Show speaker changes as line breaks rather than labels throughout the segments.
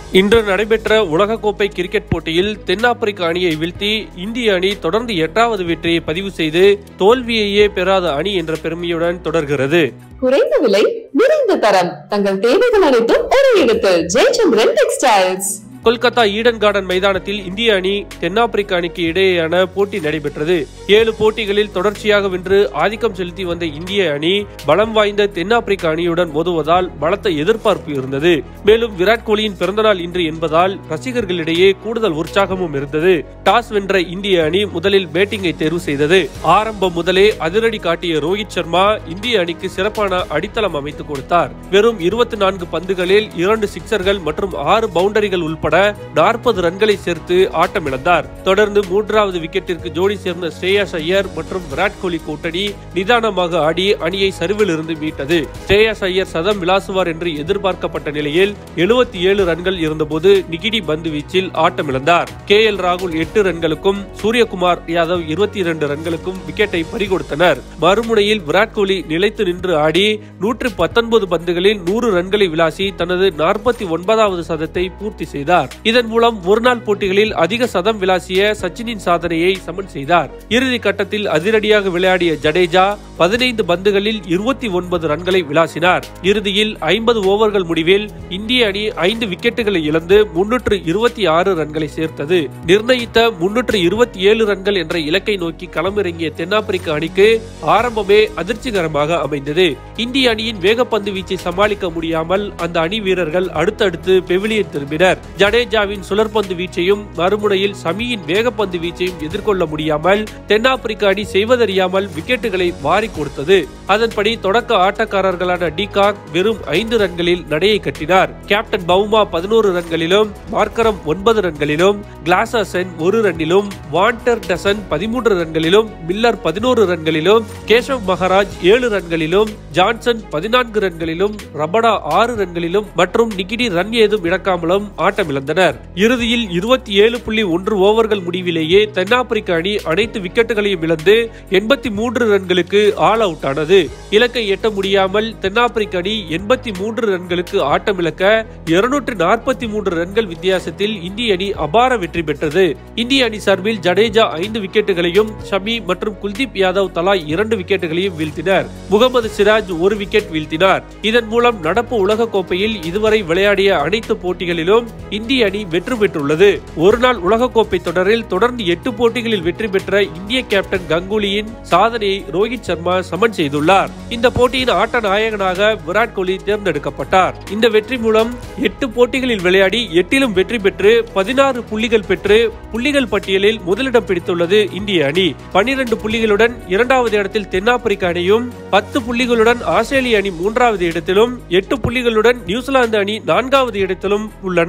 இன்று நடைபெற்ற உலகக்கோப்பை கிரிக்கெட் போட்டியில் தென்னாப்பிரிக்க அணியை வீழ்த்தி இந்திய அணி தொடர்ந்து எட்டாவது வெற்றியை பதிவு செய்து தோல்வியையே பெறாத அணி என்ற பெருமையுடன் தொடர்கிறது
குறைந்த விலை நிறைந்த தரம் தங்கள் தேவைகள் அனைத்தும் ஒரே இடத்தில் Jayachandran textiles
Kolkata Eden garden மைதானத்தில் இந்திய அணி தென்னாப்பிரிக்க அணிக்கு இடையேயான போட்டி நடைபெற்றது ஏழு போட்டிகளில் தொடர்ச்சியாக வென்று ஆதிக்கம் செலுத்தி வந்த இந்திய அணி பலம் வாய்ந்த தென்னாப்பிரிக்க அணியுடன் மோதுவதால் பலத்த எதிர்பார்ப்பு இருந்தது மேலும் விராட் கோலியின் பிறந்தநாள் இன்று என்பதால் ரசிகர்களிடையே கூடுதல் உற்சாகமும் இருந்தது டாஸ் வென்ற இந்திய அணி முதலில் பேட்டிங்கை தேர்வு செய்தது ஆரம்பம் முதலே அதிரடி காட்டிய ரோஹித் சர்மா இந்திய அணிக்கு சிறப்பான அடித்தளம் அமைத்துக் கொடுத்தார் வெறும் இருபத்தி நான்கு பந்துகளில் இரண்டு சிக்சர்கள் மற்றும் ஆறு பவுண்டரிகள் உட்பட நாற்பது ரன்களை சேர்த்து ஆட்டமிழந்தார் தொடர்ந்து மூன்றாவது விக்கெட்டிற்கு ஜோடி சேர்ந்த ஸ்ரேயாஸ் ஐயர் மற்றும் விராட் கோலி கூட்டணி நிதானமாக ஆடி அணியை சரிவில் இருந்து மீட்டது ஸ்ரேயாஸ் ஐயர் சதம் விளாசுவார் என்று எதிர்பார்க்கப்பட்ட நிலையில் எழுபத்தி ஏழு ரன்கள் இருந்தபோது நிகிடி பந்து வீச்சில் ஆட்டமிழந்தார் கே எல் ராகுல் எட்டு ரன்களுக்கும் சூரியகுமார் யாதவ் இருபத்தி இரண்டு ரன்களுக்கும் விக்கெட்டை பறிகொடுத்தனர் மறுமுனையில் விராட் கோலி நிலைத்து நின்று ஆடி நூற்று பத்தொன்பது பந்துகளில் நூறு ரன்களை விளாசி தனது நாற்பத்தி ஒன்பதாவது சதத்தை பூர்த்தி செய்தார் இதன் மூலம் ஒருநாள் போட்டிகளில் அதிக சதம் விளாசிய சச்சினின் சாதனையை சமன் செய்தார் இறுதி கட்டத்தில் அதிரடியாக விளையாடிய ஜடேஜா பதினைந்து பந்துகளில் இருபத்தி ஒன்பது ரன்களை விளாசினார் இறுதியில் ஐம்பது ஓவர்கள் முடிவில் இந்திய அணி ஐந்து விக்கெட்டுகளை இழந்து முன்னூற்று இருபத்தி ஆறு ரன்களை சேர்த்தது நிர்ணயித்த முன்னூற்று இருபத்தி ஏழு ரன்கள் என்ற இலக்கை நோக்கி களமிறங்கிய தென்னாப்பிரிக்க அணிக்கு ஆரம்பமே அதிர்ச்சிகரமாக அமைந்தது இந்திய அணியின் வேகப்பந்து வீச்சை சமாளிக்க முடியாமல் அந்த அணி வீரர்கள் அடுத்தடுத்து பெவிலியன் திரும்பினர் ஜடேஜாவின் சுழற்பந்து வீச்சையும் மறுமுனையில் சமியின் வேகப்பந்து வீச்சையும் எதிர்கொள்ள முடியாமல் தென்னாப்பிரிக்க அணி செய்வதறியாமல் விக்கெட்டுகளை வாரி கொடுத்தது அதன்படி தொடக்க ஆட்டக்காரர்களான டிகாக் வெறும் ஐந்து ரன்களில் நடையை கட்டினார் கேப்டன் பவுமா பதினோரு ரன்களிலும் மார்க்கரம் ஒன்பது ரன்களிலும் கிளாசன் ஒரு ரன்னிலும் வாண்டர் டசன் பதிமூன்று ரன்களிலும் மில்லர் பதினோரு ரன்களிலும் கேசவ் மகாராஜ் ஏழு ரன்களிலும் ஜான்சன் பதினான்கு ரன்களிலும் ரபடா ஆறு ரன்களிலும் மற்றும் நிகிடி ரன் ஏதும் இழக்காமலும் ஆட்டமிழந்தனர் இறுதியில் இருபத்தி ஏழு புள்ளி ஒன்று ஓவர்கள் முடிவிலேயே தென்னாப்பிரிக்க அணி அனைத்து விக்கெட்டுகளையும் இழந்து எண்பத்தி மூன்று ரன்களுக்கு ஆல் அவுட் ஆனது இலக்கை எட்ட முடியாமல் தென்னாப்பிரிக்க அணி எண்பத்தி மூன்று ரன்களுக்கு ஆட்டமிழக்க இருநூற்று நாற்பத்தி மூன்று ரன்கள் வித்தியாசத்தில் இந்திய அணி அபார வெற்றி பெற்றது இந்திய அணி சார்பில் ஜடேஜா ஐந்து விக்கெட்டுகளையும் ஷமி மற்றும் குல்தீப் யாதவ் தலா இரண்டு விக்கெட்டுகளையும் வீழ்த்தினர் முகமது சிராஜ் ஒரு விக்கெட் வீழ்த்தினார் இதன் மூலம் நடப்பு உலக கோப்பையில் இதுவரை விளையாடிய அனைத்து போட்டிகளிலும் இந்திய அணி வெற்றி பெற்றுள்ளது ஒருநாள் உலகக்கோப்பை தொடரில் தொடர்ந்து எட்டு போட்டிகளில் வெற்றி பெற்ற இந்திய கேப்டன் கங்குலியின் சாதனையை ரோஹித் சர்மா சமன் செய்துள்ளார் இந்த போட்டியின் ஆட்ட நாயகனாக விராட் கோலி தேர்ந்தெடுக்கப்பட்டார் இந்த வெற்றி மூலம் எட்டு போட்டிகளில் விளையாடி எட்டிலும் வெற்றி பெற்று பதினாறு புள்ளிகள் பெற்று புள்ளிகள் பட்டியலில் முதலிடம் பிடித்துள்ளது இந்திய அணி பனிரெண்டு புள்ளிகளுடன் இரண்டாவது இடத்தில் தென்னாப்பிரிக்க அணியும் பத்து புள்ளிகளுடன் ஆஸ்திரேலிய அணி மூன்றாவது இடத்திலும் எட்டு புள்ளிகளுடன் நியூசிலாந்து அணி நான்காவது இடத்திலும் உள்ளன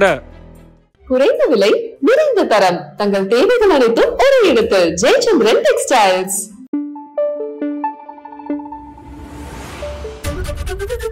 குறைந்த விலை நிறைந்த தரம் தங்கள் தேவைகள் அனைத்தும் ஒரே இடத்தில் ஜெயச்சந்திரன் டெக்ஸ்டைல்ஸ்